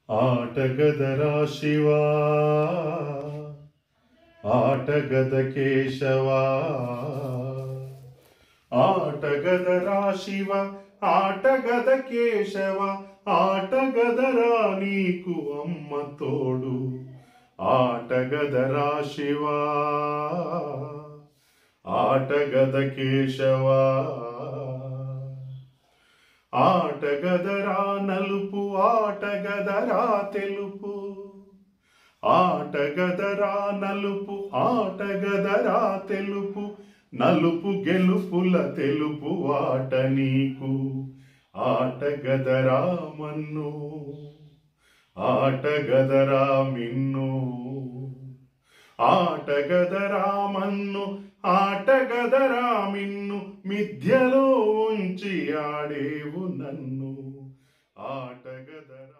ఆటగదరా శివా ఆటగద కేశవా ఆటగదరా శివ ఆటగద కేశవ ఆటగదరా నీకు అమ్మ తోడు ఆటగదరా శివా ఆటగద కేశవా ఆటగదరా నలుపు ఆటగదరా తెలుపు ఆటగదరా నలుపు ఆటగదరా తెలుపు నలుపు గెలుపుల తెలుపు ఆట నీకు ఆటగదరా మన్ను ఆటగదరా మిన్ను ఆటగదరా మన్ను ఆటగదరా మిన్ను మిథ్యలో ఉంచి ఆడేవు నన్ను ఆటగదరా